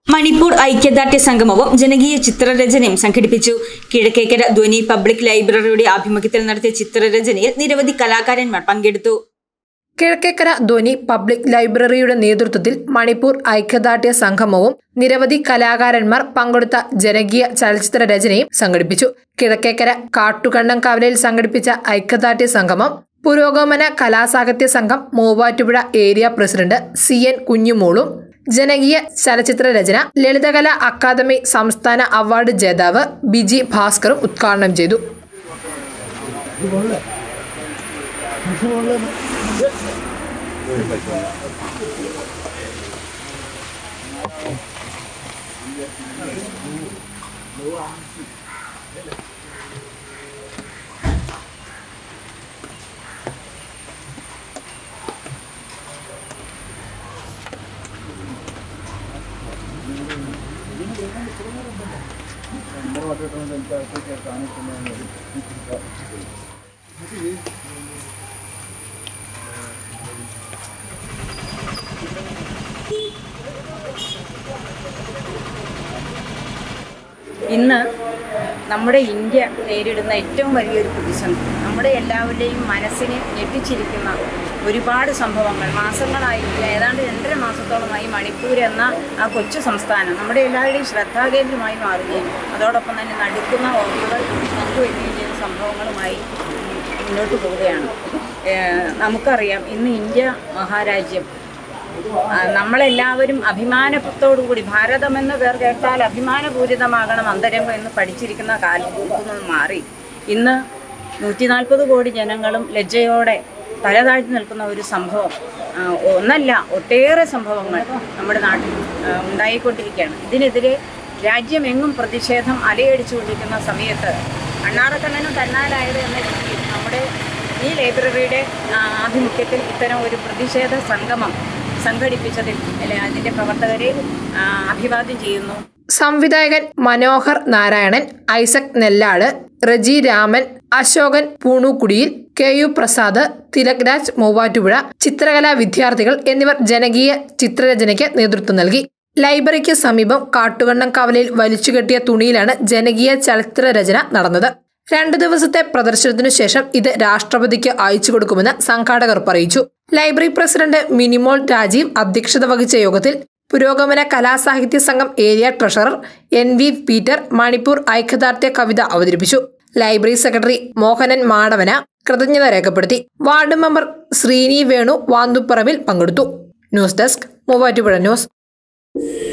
മണിപ്പൂർ ഐക്യദാർഢ്യ സംഗമവും ജനകീയ ചിത്രരചനയും സംഘടിപ്പിച്ചു കിഴക്കേക്കര ധ്വനി പബ്ലിക് ലൈബ്രറിയുടെ ആഭിമുഖ്യത്തിൽ നടത്തിയ ചിത്രരചനയിൽ നിരവധി കലാകാരന്മാർ പങ്കെടുത്തു കിഴക്കേക്കര ധ്വനി പബ്ലിക് ലൈബ്രറിയുടെ നേതൃത്വത്തിൽ മണിപ്പൂർ ഐക്യദാർഢ്യ സംഗമവും നിരവധി കലാകാരന്മാർ പങ്കെടുത്ത ജനകീയ ചലച്ചിത്ര രചനയും സംഘടിപ്പിച്ചു കിഴക്കേക്കര കാട്ടുകണ്ണംകാവലയിൽ സംഘടിപ്പിച്ച ഐക്യദാർഢ്യ സംഗമം പുരോഗമന കലാസാഹിത്യ സംഘം Muvattupuzha area president C N കുഞ്ഞുമോളും ജനകീയ ചലച്ചിത്ര രചന ലളിതകലാ അക്കാദമി സംസ്ഥാന അവാർഡ് ജേതാവ് ബിജി ഭാസ്കറും ഉദ്ഘാടനം ചെയ്തു ഇന്ന് നമ്മുടെ ഇന്ത്യ നേരിടുന്ന ഏറ്റവും വലിയൊരു പ്രതിസന്ധി നമ്മുടെ എല്ലാവരുടെയും മനസ്സിനെ ഞെട്ടിച്ചിരിക്കുന്ന ഒരുപാട് സംഭവങ്ങൾ മാസങ്ങളായി ഏതാണ്ട് രണ്ടര മാസത്തോളമായി മണിപ്പൂർ എന്ന ആ കൊച്ചു സംസ്ഥാനം നമ്മുടെ എല്ലാവരുടെയും ശ്രദ്ധാകേന്ദ്രമായി മാറുകയും അതോടൊപ്പം തന്നെ നടുക്കുന്ന ഓർമ്മകൾ പങ്കുവയ്ക്കുകയും ചെയ്ത സംഭവങ്ങളുമായി മുന്നോട്ട് പോവുകയാണ് ഏഹ് നമുക്കറിയാം ഇന്ന് ഇന്ത്യ മഹാരാജ്യം ആ, നമ്മളെല്ലാവരും അഭിമാനത്തോടുകൂടി ഭാരതമെന്ന് പേർ കേട്ടാൽ അഭിമാനപൂരിതമാകണം അന്തരംഗം എന്ന് പഠിച്ചിരിക്കുന്ന കാലത്തു നിന്ന് മാറി ഇന്ന് നൂറ്റി നാൽപ്പത് കോടി ജനങ്ങളും ലജ്ജയോടെ തലതാഴ്ത്തി നിൽക്കുന്ന ഒരു സംഭവം ആ, ഒന്നല്ല ഒട്ടേറെ സംഭവങ്ങൾ നമ്മുടെ നാട്ടിൽ ആ, ഉണ്ടായിക്കൊണ്ടിരിക്കുകയാണ് ഇതിനെതിരെ രാജ്യമെങ്ങും പ്രതിഷേധം അലയടിച്ചുകൊണ്ടിരിക്കുന്ന സമയത്ത് അണ്ണാറക്കണ്ണനും തന്നാലായത് എന്ന രീതിയിൽ നമ്മുടെ ഈ ലൈബ്രറിയുടെ ആ, ആഭിമുഖ്യത്തിൽ ഇത്തരം ഒരു പ്രതിഷേധ സംഗമം സംഘടിപ്പിച്ചതിൽ അല്ലെ അതിൻ്റെ പ്രവർത്തകരെ ആ, അഭിവാദ്യം ചെയ്യുന്നു സംവിധായകൻ മനോഹർ നാരായണൻ ഐസക് നെല്ലാട് റജി രാമൻ അശോകൻ പൂണൂക്കുടിയിൽ കെ യു പ്രസാദ് തിലക് രാജ് മൂവാറ്റുപുഴ ചിത്രകലാ വിദ്യാർത്ഥികൾ എന്നിവർ ജനകീയ ചിത്രരചനയ്ക്ക് നേതൃത്വം നൽകി ലൈബ്രറിക്ക് സമീപം കാട്ടുകണ്ണം കവലയിൽ വലിച്ചുകെട്ടിയ തുണിയിലാണ് ജനകീയ ചലച്ചിത്ര രചന നടന്നത് രണ്ടു ദിവസത്തെ പ്രദർശനത്തിനു ശേഷം ഇത് രാഷ്ട്രപതിക്ക് അയച്ചു കൊടുക്കുമെന്ന് സംഘാടകർ അറിയിച്ചു ലൈബ്രറി പ്രസിഡന്റ് മിനിമോൾ രാജീവ് അധ്യക്ഷത വഹിച്ച യോഗത്തിൽ പുരോഗമന കലാസാഹിത്യ സംഘം area treasurer N V Peter Manipur ഐക്യദാർഢ്യ കവിത അവതരിപ്പിച്ചു ലൈബ്രറി സെക്രട്ടറി മോഹനൻ മാടവന കൃതജ്ഞത രേഖപ്പെടുത്തി വാർഡ് മെമ്പർ ശ്രീനി വേണു വാന്തുപ്പറമ്പിൽ പങ്കെടുത്തു ന്യൂസ് ഡെസ്ക് മൂവാറ്റുപുഴ ന്യൂസ്